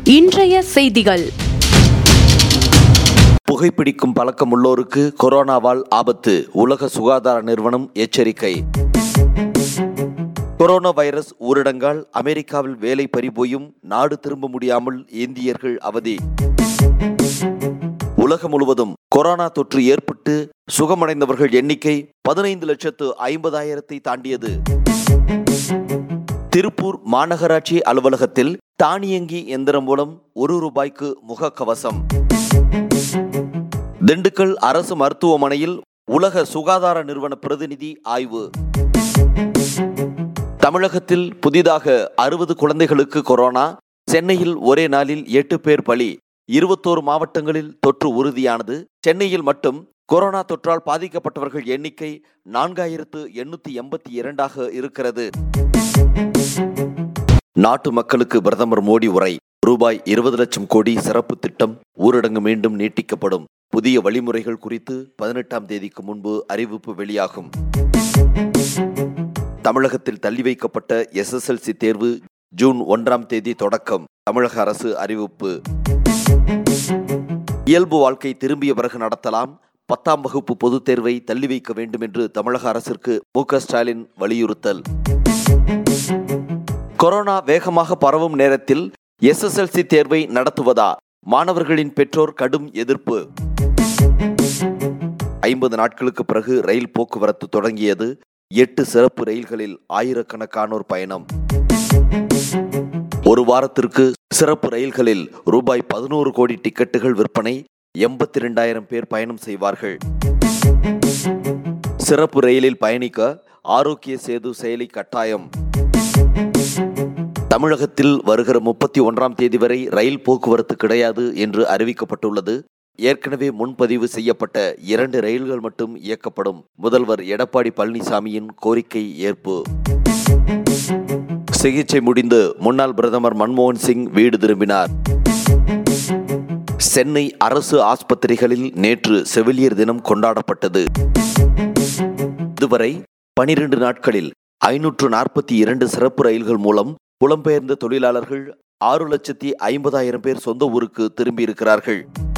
இன்றைய செய்திகள் புகைப்பிடிக்கும் பழக்கம் உள்ளோருக்கு கொரோனாவால் ஆபத்து உலக சுகாதார நிறுவனம் எச்சரிக்கை கொரோனா வைரஸ் ஊரடங்கால் அமெரிக்காவில் வேலை பறிபோயும் நாடு திரும்ப முடியாமல் இந்தியர்கள் அவதி உலகம் முழுவதும் கொரோனா தொற்று ஏற்பட்டு சுகமடைந்தவர்கள் எண்ணிக்கை பதினைந்து லட்சத்து ஐம்பதாயிரத்தை தாண்டியது திருப்பூர் மாநகராட்சி அலுவலகத்தில் தானியங்கி எந்திரம் மூலம் ஒரு ரூபாய்க்கு முகக்கவசம் திண்டுக்கல் அரசு மருத்துவமனையில் உலக சுகாதார நிறுவன பிரதிநிதி ஆய்வு தமிழகத்தில் புதிதாக அறுபது குழந்தைகளுக்கு கொரோனா சென்னையில் ஒரே நாளில் எட்டு பேர் பலி இருபத்தோரு மாவட்டங்களில் தொற்று உறுதியானது சென்னையில் மட்டும் கொரோனா தொற்றால் பாதிக்கப்பட்டவர்கள் எண்ணிக்கை நான்காயிரத்து எண்ணூத்தி எண்பத்தி இரண்டாக இருக்கிறது நாட்டு மக்களுக்கு பிரதமர் மோடி உரை ரூபாய் இருபது லட்சம் கோடி சிறப்பு திட்டம் ஊரடங்கு மீண்டும் நீட்டிக்கப்படும் புதிய வழிமுறைகள் குறித்து பதினெட்டாம் தேதிக்கு முன்பு அறிவிப்பு வெளியாகும் தமிழகத்தில் தள்ளி வைக்கப்பட்ட எஸ்எஸ்எல்சி தேர்வு ஜூன் ஒன்றாம் தேதி தொடக்கம் தமிழக அரசு அறிவிப்பு இயல்பு வாழ்க்கை திரும்பிய பிறகு நடத்தலாம் பத்தாம் வகுப்பு பொதுத் தேர்வை தள்ளி வைக்க வேண்டும் என்று தமிழக அரசிற்கு மு க ஸ்டாலின் வலியுறுத்தல் கொரோனா வேகமாக பரவும் நேரத்தில் எஸ்எஸ்எல்சி தேர்வை நடத்துவதா மாணவர்களின் பெற்றோர் கடும் எதிர்ப்பு ஐம்பது நாட்களுக்கு பிறகு ரயில் போக்குவரத்து தொடங்கியது எட்டு சிறப்பு ரயில்களில் ஆயிரக்கணக்கானோர் பயணம் ஒரு வாரத்திற்கு சிறப்பு ரயில்களில் ரூபாய் பதினோரு கோடி டிக்கெட்டுகள் விற்பனை எண்பத்தி இரண்டாயிரம் பேர் பயணம் செய்வார்கள் சிறப்பு ரயிலில் பயணிக்க ஆரோக்கிய சேது செயலி கட்டாயம் தமிழகத்தில் வருகிற முப்பத்தி ஒன்றாம் தேதி வரை ரயில் போக்குவரத்து கிடையாது என்று அறிவிக்கப்பட்டுள்ளது ஏற்கனவே முன்பதிவு செய்யப்பட்ட இரண்டு ரயில்கள் மட்டும் இயக்கப்படும் முதல்வர் எடப்பாடி பழனிசாமியின் கோரிக்கை ஏற்பு சிகிச்சை முடிந்து முன்னாள் பிரதமர் மன்மோகன் சிங் வீடு திரும்பினார் சென்னை அரசு ஆஸ்பத்திரிகளில் நேற்று செவிலியர் தினம் கொண்டாடப்பட்டது இதுவரை பனிரெண்டு நாட்களில் ஐநூற்று நாற்பத்தி இரண்டு சிறப்பு ரயில்கள் மூலம் புலம்பெயர்ந்த தொழிலாளர்கள் ஆறு லட்சத்தி ஐம்பதாயிரம் பேர் சொந்த ஊருக்கு திரும்பியிருக்கிறார்கள்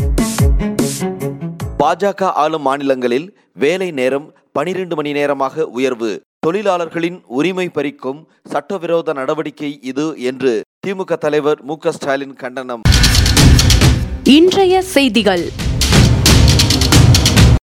பாஜக ஆளும் மாநிலங்களில் வேலை நேரம் பனிரெண்டு மணி நேரமாக உயர்வு தொழிலாளர்களின் உரிமை பறிக்கும் சட்டவிரோத நடவடிக்கை இது என்று திமுக தலைவர் மு க ஸ்டாலின் கண்டனம் இன்றைய செய்திகள்